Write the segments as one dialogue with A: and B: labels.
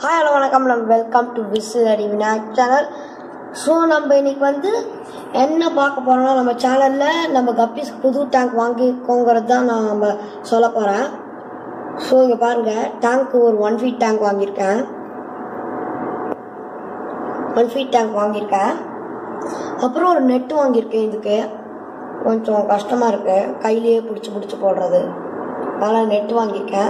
A: hi hello வணக்கம் நம்ம welcome to Visu அடி விநாயக் சேனல் ஸோ நம்ம இன்னைக்கு வந்து என்ன பார்க்க போறோம்னா நம்ம சேனலில் நம்ம கப்பீஸ் புது டேங்க் வாங்கியிருக்கோங்கிறது தான் நான் நம்ம சொல்ல போகிறேன் ஸோ இங்கே பாருங்கள் டேங்க் ஒரு ஒன் ஃபீட் டேங்க் வாங்கியிருக்கேன் ஒன் ஃபீட் டேங்க் வாங்கியிருக்கேன் அப்புறம் ஒரு நெட் வாங்கியிருக்கேன் இதுக்கு கொஞ்சம் கஷ்டமாக இருக்கு கையிலேயே பிடிச்சி பிடிச்சி போடுறது அதனால் நெட் வாங்கியிருக்கேன்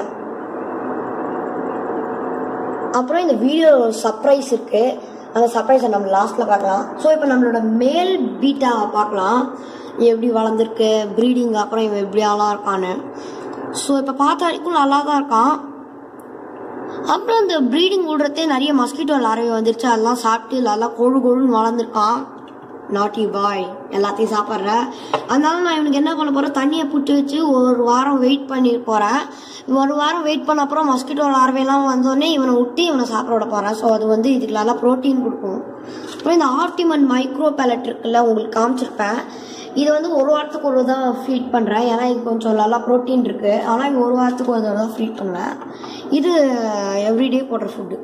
A: அப்புறம் இந்த வீடியோ சர்ப்ரைஸ் இருக்கு அந்த சர்ப்ரைஸை நம்ம லாஸ்ட்ல பார்க்கலாம் ஸோ இப்போ நம்மளோட மேல் பீட்டா பார்க்கலாம் எப்படி வளர்ந்துருக்கு ப்ரீடிங் அப்புறம் இவன் எப்படி ஆளாக இருக்கான்னு ஸோ இப்போ பார்த்த வரைக்கும் நல்லா தான் இருக்கான் அப்புறம் இந்த ப்ரீடிங் விடுறதே நிறைய மஸ்கிட்டோ லாரவே வந்துருச்சு அதெல்லாம் சாப்பிட்டு நல்லா கொழு கொழுன்னு வளர்ந்துருக்கான் நாட்டி பாய் எல்லாத்தையும் சாப்பிட்ற அதனால நான் இவனுக்கு என்ன பண்ண போறேன் தண்ணியை புட்டு வச்சு ஒரு வாரம் வெயிட் பண்ணி போறேன் ஒரு வாரம் வெயிட் பண்ண அப்புறம் மஸ்கிட்டோ லார்வையெல்லாம் வந்தோடனே இவனை விட்டு இவனை சாப்பிட விட போறேன் ஸோ அது வந்து இதுக்கு நல்லா ப்ரோட்டீன் கொடுக்கும் அப்புறம் இந்த ஆர்டிமன் மைக்ரோ பேலட் இருக்குல்ல உங்களுக்கு காமிச்சிருப்பேன் இது வந்து ஒரு வாரத்துக்கு ஒரு தான் ஃபீட் பண்ணுறேன் ஏன்னா இது கொஞ்சம் நல்லா ப்ரோட்டீன் இருக்குது ஆனால் இது ஒரு வாரத்துக்கு ஒரு தடவை தான் ஃபீட் பண்ணுவேன் இது எவ்ரிடே போடுற ஃபுட்டு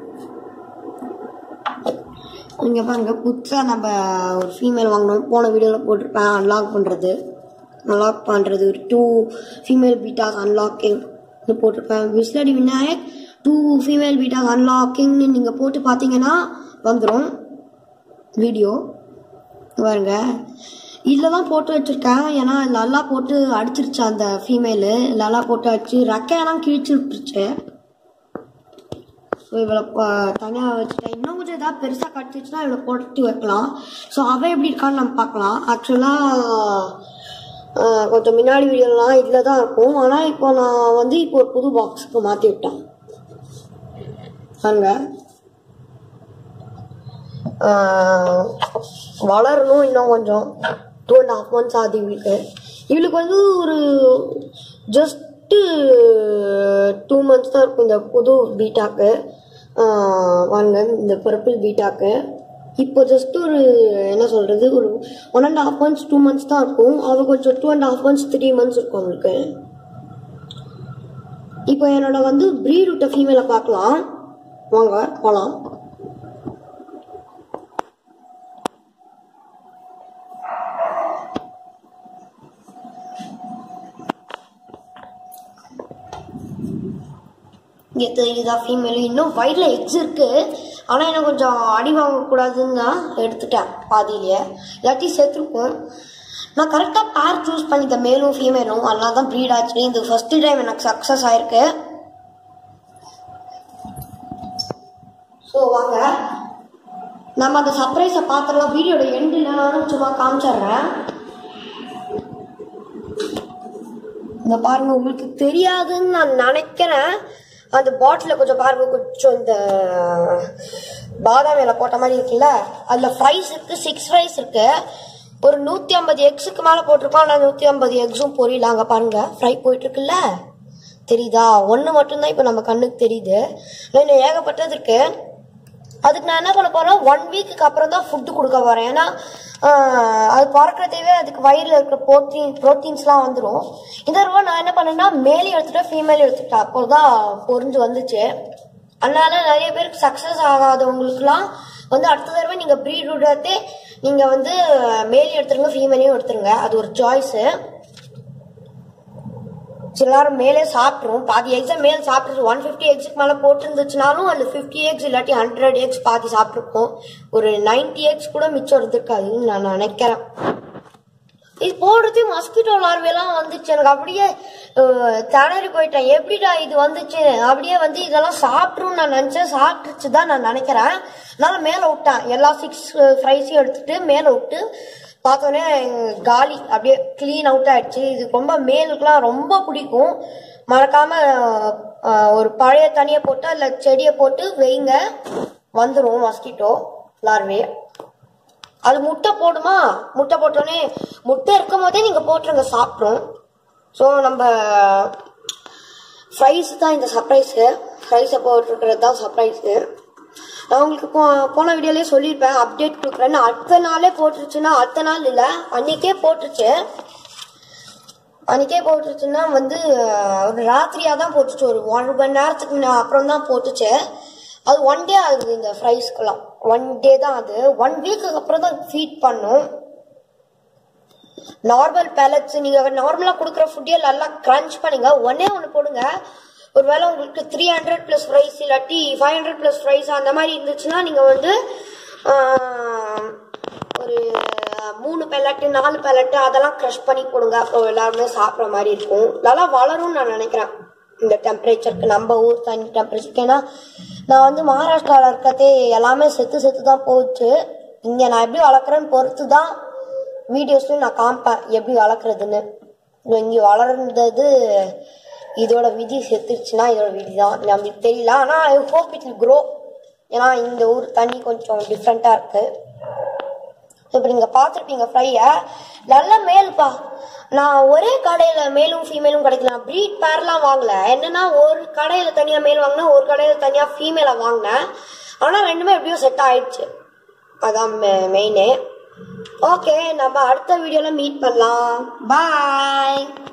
A: இங்கே பாருங்க புதுசாக நம்ம ஒரு ஃபீமேல் வாங்கினோம் போன வீடியோவில் போட்டிருப்பேன் அன்லாக் பண்ணுறது அன்லாக் பண்ணுறது ஒரு டூ ஃபீமேல் பீட்டாஸ் அன்லாக்கிங் போட்டிருப்பேன் விஸ்லடி விநாயக் டூ ஃபீமேல் பீட்டாஸ் அன்லாக்கிங்னு நீங்கள் போட்டு பார்த்தீங்கன்னா வந்துடும் வீடியோ பாருங்க இதில் தான் போட்டு வச்சுருக்கேன் ஏன்னா நல்லா போட்டு அடிச்சிருச்சு அந்த ஃபீமேலு நல்லா போட்டு அடிச்சு ரெக்கையெல்லாம் கிழிச்சு விட்டுருச்சு ஸோ இவளை தனியாக வச்சுட்டேன் இன்னும் கொஞ்சம் ஏதாவது பெருசாக கட்டிச்சுன்னா இவளை போட்டு வைக்கலாம் ஸோ அவள் எப்படி இருக்கான்னு நம்ம பார்க்கலாம் ஆக்சுவலாக கொஞ்சம் முன்னாடி வீடியோலாம் இதில் தான் இருக்கும் ஆனால் இப்போ நான் வந்து இப்போ ஒரு புது பாக்ஸுக்கு மாற்றி விட்டேன் பாருங்க ஆஹ், வளரணும் இன்னும் கொஞ்சம் டூ அண்ட் ஹாஃப் மந்த்ஸ் ஆகுது இவளுக்கு இவளுக்கு வந்து ஒரு ஜஸ்ட்டு டூ மந்த்ஸ் தான் இருக்கும் இந்த புது பீட்டாக்கு வாங்க இந்த பர்பிள் பீட்டாக்கு இப்போ ஜஸ்ட் ஒரு என்ன சொல்கிறது ஒரு one and half months two months தான் இருக்கும் அவள் கொஞ்சம் two and half months three months இருக்கும் அவளுக்கு இப்போ என்னோட வந்து ப்ரீட் விட்ட ஃபீமேலை பார்க்கலாம் வாங்க போகலாம் இங்கே தெரியுதா ஃபீமேல் இன்னும் வயிறில் எக்ஸ் இருக்கு ஆனால் எனக்கு கொஞ்சம் அடி வாங்கக்கூடாதுன்னு தான் எடுத்துட்டேன் பாதியிலேயே இல்லாட்டி சேர்த்துருப்போம் நான் கரெக்டாக பேர் சூஸ் பண்ணிட்டேன் மேலும் ஃபீமேலும் அதனால தான் ப்ரீட் ஆச்சு இது ஃபர்ஸ்ட் டைம் எனக்கு சக்ஸஸ் ஆயிருக்கு ஸோ வாங்க நம்ம அந்த சர்ப்ரைஸை பார்த்துடலாம் வீடியோட எண்டில் நானும் சும்மா காமிச்சிடுறேன் இந்த பாருங்க உங்களுக்கு தெரியாதுன்னு நான் நினைக்கிறேன் அந்த பாட்டில கொஞ்சம் பாருங்க கொஞ்சம் இந்த பாதாம் இலை போட்ட மாதிரி இருக்குல்ல அதில் ஃப்ரைஸ் இருக்கு சிக்ஸ் ஃப்ரைஸ் இருக்கு ஒரு நூற்றி ஐம்பது எக்ஸுக்கு மேலே போட்டிருக்கோம் ஆனால் நூற்றி ஐம்பது எக்ஸும் பொரியல அங்கே பாருங்க ஃப்ரை போயிட்டு இருக்குல்ல தெரியுதா ஒன்று மட்டும்தான் இப்போ நம்ம கண்ணுக்கு தெரியுது ஆனால் இன்னும் ஏகப்பட்டது இருக்கு அதுக்கு நான் என்ன பண்ண போறேன் ஒன் வீக்குக்கு அப்புறம் தான் ஃபுட்டு கொடுக்க போறேன் ஏன்னா ஆஹ், அது பிறக்கிறதேவே அதுக்கு வயிறில் இருக்கிற ப்ரோட்டீன் ப்ரோட்டீன்ஸ்லாம் வந்துடும் இந்த தடவை நான் என்ன பண்ணேன்னா மேலே எடுத்துட்டேன் ஃபீமேல் எடுத்துட்டேன் அப்போ தான் பொறிஞ்சு வந்துச்சு அதனால நிறைய பேருக்கு சக்ஸஸ் ஆகாதவங்களுக்குலாம் வந்து அடுத்த தடவை நீங்கள் ப்ரீட் விடுறதே நீங்கள் வந்து மேலே எடுத்துருங்க ஃபீமேலையும் எடுத்துருங்க அது ஒரு சாய்ஸு எல்லாரும் மேலே சாப்பிட்ரும் பாதி எக்ஸை மேல் சாப்பிட்டு ஒன் ஃபிஃப்டி எக்ஸுக்கு மேலே போட்டிருந்துச்சுனாலும் அதில் ஃபிஃப்டி எக்ஸ் இல்லாட்டி ஹண்ட்ரட் எக்ஸ் பாதி சாப்பிட்ருப்போம் ஒரு 90 எக்ஸ் கூட மிச்சம் இருந்திருக்காதுன்னு நான் நினைக்கிறேன் இது போடுறது மஸ்கிட்டோ லார்வையெல்லாம் வந்துச்சு எனக்கு அப்படியே அஹ், திணறி போயிட்டேன் எப்படிடா இது வந்துச்சு அப்படியே வந்து இதெல்லாம் சாப்பிட்ரும் நான் நினச்சேன் சாப்பிட்டுச்சு தான் நான் நினைக்கிறேன் அதனால மேலே விட்டேன் எல்லா சிக்ஸ் ஃப்ரைஸையும் எடுத்துட்டு மேலே விட்டு பார்த்தோன்னே காலி அப்படியே க்ளீன் அவுட் ஆயிடுச்சு இது ரொம்ப மேலுக்குலாம் ரொம்ப பிடிக்கும் மறக்காம அஹ், ஒரு பழைய தண்ணியை போட்டு அதில் செடியை போட்டு வைங்க வந்துடும் மஸ்கிட்டோ லார்வே அது முட்டை போடுமா முட்டை போட்டோன்னே முட்டை இருக்கும் போதே நீங்கள் போட்டுருங்க சாப்பிட்ரும் ஸோ நம்ம ஃப்ரைஸ் தான் இந்த சர்ப்ரைஸு ஃப்ரைஸை போட்டுருக்கிறது தான் சர்ப்ரைஸு நான் உங்களுக்கு போ போன வீடியோலேயே சொல்லியிருப்பேன் அப்டேட் கொடுக்குறேன்னு அடுத்த நாளே போட்டுருச்சுன்னா அடுத்த நாள் இல்லை அன்னைக்கே போட்டுருச்சு அன்னைக்கே போட்டுருச்சுன்னா வந்து அஹ், ஒரு ராத்திரியாக தான் போட்டுச்சு ஒரு ஒரு மணி நேரத்துக்கு முன்ன- அப்புறம் தான் போட்டுச்சு அது ஒன் டே ஆகுது இந்த ஃப்ரைஸ்க்கெல்லாம் ஒன் டே தான் அது ஒன் வீக்குக்கு அப்புறம் தான் ஃபீட் பண்ணும் நார்மல் பேலட்ஸ் நீங்க நார்மலா கொடுக்குற ஃபுட்டே நல்லா கிரன்ச் பண்ணுங்க ஒன்னே ஒன்று போடுங்க ஒருவேளை உங்களுக்கு த்ரீ ஹண்ட்ரட் ப்ளஸ் ப்ரைஸ் இல்லாட்டி ஃபைவ் ஹண்ட்ரட் ப்ளஸ் ப்ரைஸ் அந்த மாதிரி இருந்துச்சுன்னா நீங்க வந்து ஆஹ், ஒரு மூணு பெல்லட்டு நாலு பெல்லட்டு அதெல்லாம் க்ரஷ் பண்ணி போடுங்க அப்போ எல்லாருமே சாப்பிட்ற மாதிரி இருக்கும் நல்லா வளரும்னு நான் நினைக்கிறேன் இந்த டெம்பரேச்சருக்கு நம்ம ஊர் தண்ணி டெம்பரேச்சருக்கு ஏன்னா நான் வந்து மகாராஷ்டிராவில் இருக்கிறதே எல்லாமே செத்து செத்து தான் போச்சு இங்கே நான் எப்படி வளர்க்குறேன்னு பொறுத்து தான் வீடியோஸ்லையும் நான் காமிப்பேன் எப்படி வளர்க்குறதுன்னு இங்கே வளர்ந்தது இதோட விதி செத்துருச்சுன்னா இதோட விதி தான் நம்மளுக்கு தெரியல ஆனால் ஐ ஹோப் இட் க்ரோ ஏன்னா இந்த ஊர் தண்ணி கொஞ்சம் டிஃப்ரெண்ட்டாக இருக்குது இப்போ நீங்கள் பார்த்துருப்பீங்க ஃப்ரையை நல்ல மேல்ப்பா நான் ஒரே கடையில் மேலும் ஃபீமேலும் கிடைக்கல நான் ப்ரீட் பேர்லாம் வாங்கல என்னன்னா ஒரு கடையில் தனியாக மேல் வாங்கினேன் ஒரு கடையில் தனியாக ஃபீமேலை வாங்கினேன் ஆனால் ரெண்டுமே எப்படியோ செட் ஆயிடுச்சு அதான் மெயினு ஓகே நம்ம அடுத்த வீடியோவில் மீட் பண்ணலாம் பாய்